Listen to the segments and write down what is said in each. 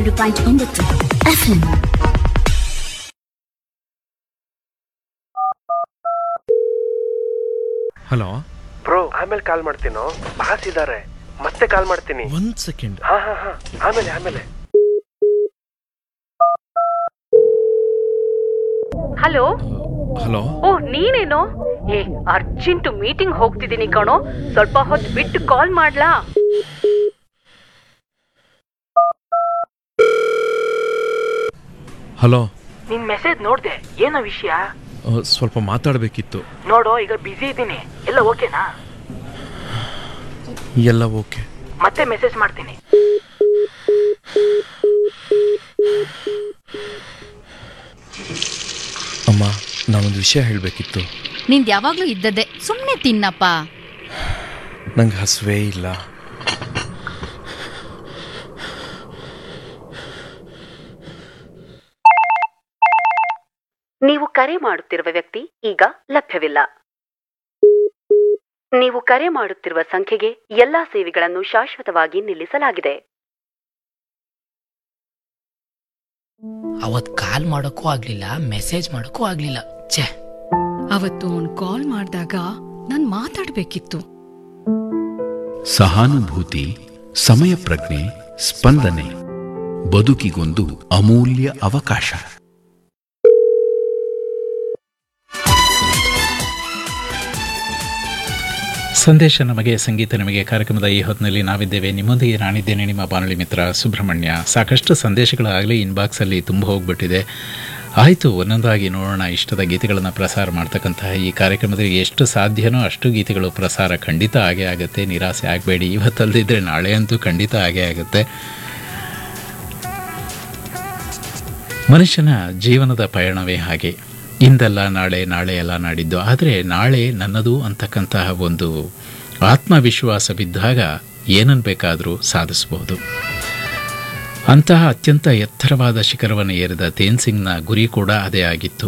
ಎರಡು ಪಾಯಿಂಟ್ ಒಂಬತ್ತು FM hello bro ಆಮೇಲೆ ಕಾಲ್ ಮಾಡ್ತೀನೋ ಬಾಸ್ ಇದಾರೆ ಮತ್ತೆ ಕಾಲ್ ಮಾಡ್ತೀನಿ ಒಂದ್ ಸೆಕೆಂಡ್ ಹಾ ಹಾ ಹಾ ಆಮೇಲೆ ಆಮೇಲೆ ಹಲೋ ಹಲೋ ಓ ನೀನೇನೋ ಏ ಅರ್ಜೆಂಟ್ ಮೀಟಿಂಗ್ ಹೋಗ್ತಿದ್ದೀನಿ ಕಣೋ ಸ್ವಲ್ಪ ಹೊತ್ತು ಬಿಟ್ಟು ಕಾಲ್ ಮಾಡ್ಲಾ ಹಲೋ ನಿನ್ ಮೆಸೇಜ್ ನೋಡ್ದೆ ಏನೋ ವಿಷಯ ಅ, ಸ್ವಲ್ಪ ಮಾತಾಡಬೇಕಿತ್ತು ನೋಡು ಈಗ ಬಿಸಿ ಇದ್ದೀನಿ ಎಲ್ಲ ಓಕೆನಾ ಎಲ್ಲ ಓಕೆ ಮತ್ತೆ ಮೆಸೇಜ್ ಮಾಡ್ತೀನಿ ಅಮ್ಮ ನಾನೊಂದು ವಿಷಯ ಹೇಳಬೇಕಿತ್ತು ನಿಂದ್ ಯಾವಾಗ್ಲೂ ಇದ್ದದ್ದೇ ಸುಮ್ನೆ ತಿನ್ನಪ್ಪ ನಂಗೆ ಹಸುವೇ ಇಲ್ಲ ನೀವು ಕರೆ ಮಾಡುತ್ತಿರುವ ವ್ಯಕ್ತಿ ಈಗ ಲಭ್ಯವಿಲ್ಲ ನೀವು ಕರೆ ಮಾಡುತ್ತಿರುವ ಸಂಖ್ಯೆಗೆ ಎಲ್ಲಾ ಸೇವೆಗಳನ್ನು ಶಾಶ್ವತವಾಗಿ ನಿಲ್ಲಿಸಲಾಗಿದೆ ಅವತ್ ಕಾಲ್ ಮಾಡೋಕ್ಕೂ ಆಗ್ಲಿಲ್ಲ ಮೆಸೇಜ್ ಮಾಡೋಕ್ಕೂ ಆಗ್ಲಿಲ್ಲ ಛೇ ಅವತ್ತು ಅವ್ನ್ ಕಾಲ್ ಮಾಡಿದಾಗ ನಾನ್ ಮಾತಾಡ್ಬೇಕಿತ್ತು ಸಹಾನುಭೂತಿ ಸಮಯ ಪ್ರಜ್ಞೆ ಸ್ಪಂದನೆ ಬದುಕಿಗೊಂದು ಅಮೂಲ್ಯ ಅವಕಾಶ ಸಂದೇಶ ನಮಗೆ ಸಂಗೀತ ನಮಗೆ ಕಾರ್ಯಕ್ರಮದ ಈ ಹೊತ್ತಿನಲ್ಲಿ ನಾವಿದ್ದೇವೆ ನಿಮ್ಮೊಂದಿಗೆ ನಾನಿದ್ದೇನೆ ನಿಮ್ಮ ಬಾನುಲಿ ಮಿತ್ರ ಸುಬ್ರಹ್ಮಣ್ಯ ಸಾಕಷ್ಟು ಸಂದೇಶಗಳಾಗಲಿ ಇನ್ಬಾಕ್ಸಲ್ಲಿ ತುಂಬ ಹೋಗ್ಬಿಟ್ಟಿದೆ ಆಯಿತು ಒಂದೊಂದಾಗಿ ನೋಡೋಣ ಇಷ್ಟದ ಗೀತೆಗಳನ್ನು ಪ್ರಸಾರ ಮಾಡ್ತಕ್ಕಂತಹ ಈ ಕಾರ್ಯಕ್ರಮದಲ್ಲಿ ಎಷ್ಟು ಸಾಧ್ಯನೋ ಅಷ್ಟು ಗೀತೆಗಳು ಪ್ರಸಾರ ಖಂಡಿತ ಆಗೇ ಆಗುತ್ತೆ ನಿರಾಸೆ ಆಗಬೇಡಿ ಇವತ್ತಲ್ದಿದ್ರೆ ನಾಳೆ ಅಂತೂ ಖಂಡಿತ ಆಗೇ ಆಗುತ್ತೆ ಮನುಷ್ಯನ ಜೀವನದ ಪಯಣವೇ ಹಾಗೆ ಇಂದಲ್ಲ ನಾಳೆ ನಾಳೆ ಎಲ್ಲ ನಾಡಿದ್ದು ಆದರೆ ನಾಳೆ ನನ್ನದು ಅಂತಕ್ಕಂತಹ ಒಂದು ಆತ್ಮವಿಶ್ವಾಸವಿದ್ದಾಗ ಏನನ್ನು ಬೇಕಾದರೂ ಸಾಧಿಸಬಹುದು ಅಂತಹ ಅತ್ಯಂತ ಎತ್ತರವಾದ ಶಿಖರವನ್ನು ಏರಿದ ತೇನ್ ಸಿಂಗ್ನ ಗುರಿ ಕೂಡ ಅದೇ ಆಗಿತ್ತು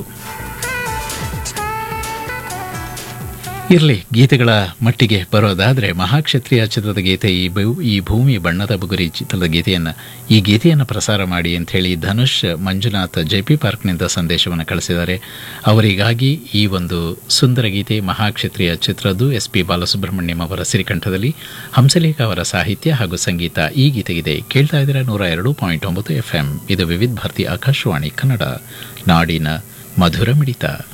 ಇರಲಿ ಗೀತೆಗಳ ಮಟ್ಟಿಗೆ ಬರೋದಾದರೆ ಮಹಾಕ್ಷತ್ರಿಯ ಚಿತ್ರದ ಗೀತೆ ಈ ಭೂ- ಈ ಭೂಮಿ ಬಣ್ಣದ ಬುಗುರಿ ಚಿತ್ರದ ಗೀತೆಯನ್ನು ಈ ಗೀತೆಯನ್ನು ಪ್ರಸಾರ ಮಾಡಿ ಅಂತ ಹೇಳಿ ಧನುಷ್ ಮಂಜುನಾಥ್ ಜೆ ಪಿ ಪಾರ್ಕ್ನಿಂದ ಸಂದೇಶವನ್ನು ಕಳಿಸಿದ್ದಾರೆ ಅವರಿಗಾಗಿ ಈ ಒಂದು ಸುಂದರ ಗೀತೆ ಮಹಾಕ್ಷತ್ರಿಯ ಚಿತ್ರದ್ದು ಎಸ್ ಪಿ ಬಾಲಸುಬ್ರಹ್ಮಣ್ಯಂ ಅವರ ಸಿರಿಕಂಠದಲ್ಲಿ ಹಂಸಲೇಖ ಅವರ ಸಾಹಿತ್ಯ ಹಾಗೂ ಸಂಗೀತ ಈ ಗೀತೆಗಿದೆ ಕೇಳ್ತಾ ಇದ್ದೀರಾ ನೂರ ಎರಡು ಪಾಯಿಂಟ್ ಒಂಬತ್ತು ಎಫ್ ಎಂ ಇದು ವಿವಿಧ ಭಾರತಿ ಆಕಾಶವಾಣಿ ಕನ್ನಡ ನಾಡಿನ ಮಧುರ ಮಿಡಿತ